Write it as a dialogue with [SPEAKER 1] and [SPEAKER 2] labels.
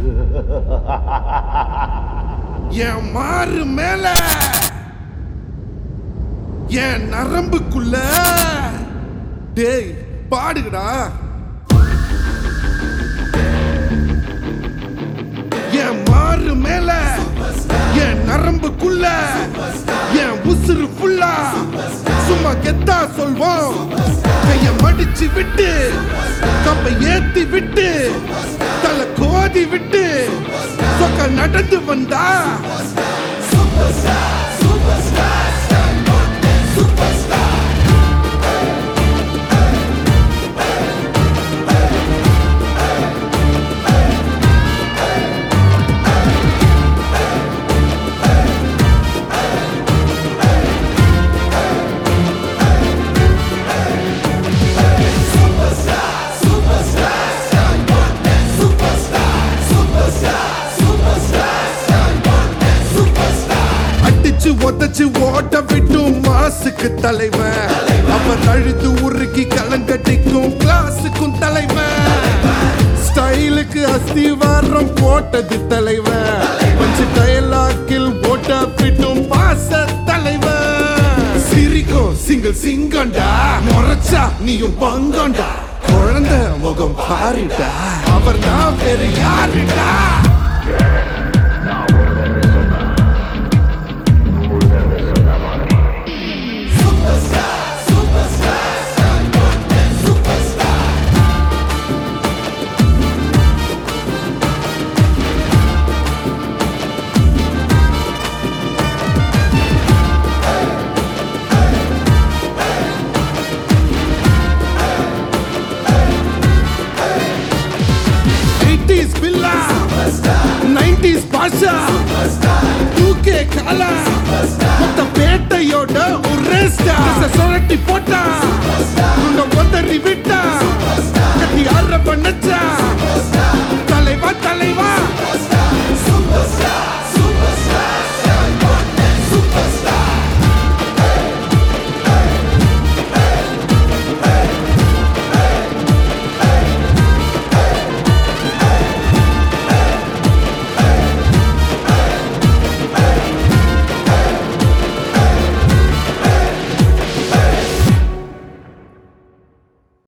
[SPEAKER 1] என் மாறு மேல என் நரம்புக்குள்ள டேய் பாடுங்கடா என் மாறு மேல என் நரம்புக்குள்ள என் உசுறு ஃபுல்லா சும்மா கெத்தா சொல்வோம் கைய மடிச்சு விட்டு கப்பை ஏத்தி விட்டு தலை கோதி விட்டு சொக்க நடந்து வந்தா அடிச்சு உதச்சு ஓட்ட விட்டும் மாசுக்கு தலைவன் அவன் அழுது உருக்கி கலங்கட்டிக்கும் கிளாஸுக்கும் தலைவன் ஸ்டைலுக்கு அஸ்திவாரம் போட்டது தலைவன் பஞ்சு டயலாக்கில் ஓட்ட விட்டும் பாச தலைவன் சிரிக்கும் சிங்கிள் சிங்கண்டா முறைச்சா நீயும் பங்கண்டா குழந்தை முகம் பாருடா அவர் தான் வேறு யாருடா eighties Billa nineties Baasha two K Kaala மொத்த பேட்டையோட ஒரு ஸ்டார் சுரட்டி போட்டா உன்னை உதறி விட்டா